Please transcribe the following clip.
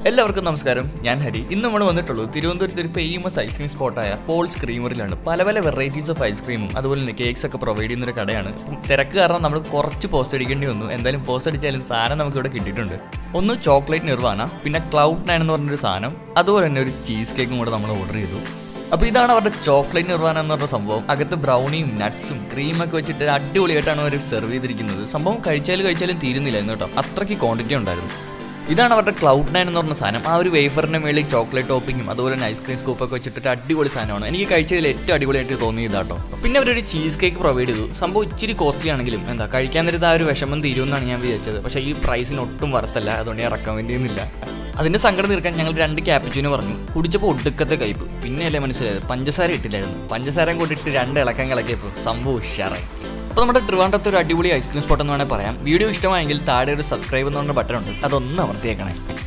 എല്ലാവർക്കും നമസ്കാരം ഞാൻ ഹരി ഇന്ന് നമ്മൾ വന്നിട്ടുള്ളത് തിരുവനന്തപുരത്ത് ഒരു ഫേമസ് ഐസ്ക്രീം സ്പോട്ടായ പോൾസ് ക്രീമറിലാണ് പല പല വെറൈറ്റീസ് ഓഫ് ഐസ്ക്രീമും അതുപോലെ തന്നെ കേക്ക്സ് ഒക്കെ പ്രൊവൈഡ് ചെയ്യുന്ന ഒരു കടയാണ് അപ്പം തിരക്ക് കാരണം നമ്മൾ കുറച്ച് പോസ്റ്റ് അടിക്കേണ്ടി വന്നു എന്തായാലും പോസ്റ്റ് അടിച്ചാലും സാധനം നമുക്ക് ഇവിടെ കിട്ടിയിട്ടുണ്ട് ഒന്ന് ചോക്ലേറ്റ് നിർവാന പിന്നെ ക്ലൗഡ് നയൻ എന്ന് പറഞ്ഞൊരു സാധനം അതുപോലെ തന്നെ ഒരു ചീസ് കേക്കും കൂടെ നമ്മൾ ഓർഡർ ചെയ്തു അപ്പോൾ ഇതാണ് അവരുടെ ചോക്ലേറ്റ് നിർവാന എന്ന് പറഞ്ഞ സംഭവം അകത്ത് ബ്രൗണിയും നട്ട്സും ക്രീമൊക്കെ വെച്ചിട്ട് അടിപൊളിയായിട്ടാണ് അവർ സെർവ് ചെയ്തിരിക്കുന്നത് സംഭവം കഴിച്ചാലും കഴിച്ചാലും തീരുന്നില്ലായിരുന്നു കേട്ടോ അത്രയ്ക്ക് ക്വാണ്ടിറ്റി ഉണ്ടായിരുന്നു ഇതാണ് അവരുടെ ക്ലൗഡ് നയൻ എന്ന് പറഞ്ഞ സാധനം ആ ഒരു വേഫറിന്റെ മേളിൽ ചോക്ലേറ്റ് ടോപ്പിങ്ങും അതുപോലെ തന്നെ ഐസ്ക്രീം സ്കൂപ്പൊക്കെ വെച്ചിട്ട് അടിപൊളി സാധനമാണ് എനിക്ക് കഴിച്ചതിൽ ഏറ്റവും അടിപൊളിയായിട്ട് തോന്നിയത് കേട്ടോ പിന്നെ അവരൊരു ചീസ് കേക്ക് പ്രൊവൈഡ് ചെയ്തു സംഭവം ഇച്ചിരി കോസ്റ്റ്ലി ആണെങ്കിലും എന്താ കഴിക്കാൻ നേരത്ത് ആ ഒരു വിഷമം തീരുമെന്നാണ് ഞാൻ വിചാരിച്ചത് പക്ഷേ ഈ പ്രൈസിന് ഒട്ടും വറുത്തല്ല അതുകൊണ്ട് ഞാൻ റെക്കമെൻഡ് ചെയ്യുന്നില്ല അതിന്റെ സങ്കടം തീർക്കാൻ ഞങ്ങൾ രണ്ട് ക്യാപ്പിച്ചിന് പറഞ്ഞു കുടിച്ചപ്പോൾ ഒടുക്കത്തെ കയ്പ് പിന്നെയല്ലേ മനസ്സിലായത് പഞ്ചസാര ഇട്ടില്ലായിരുന്നു പഞ്ചസാരയും കൂടി ഇട്ട് രണ്ട് ഇളക്കം കിളക്കിയപ്പോൾ സംഭവം ഉഷാറായി അപ്പോൾ നമ്മുടെ ട്രിവാൻഡ്രത്ത് ഒരു അടിപൊളി ഐസ്ക്രീം സ്പോട്ട് എന്ന് വേണമെങ്കിൽ പറയാം വീഡിയോ ഇഷ്ടമായെങ്കിൽ താഴെ ഒരു സബ്സ്ക്രൈബ് എന്ന് പറഞ്ഞ ബട്ടൺ ഉണ്ട് അതൊന്ന് അമർത്തിയേക്കണേ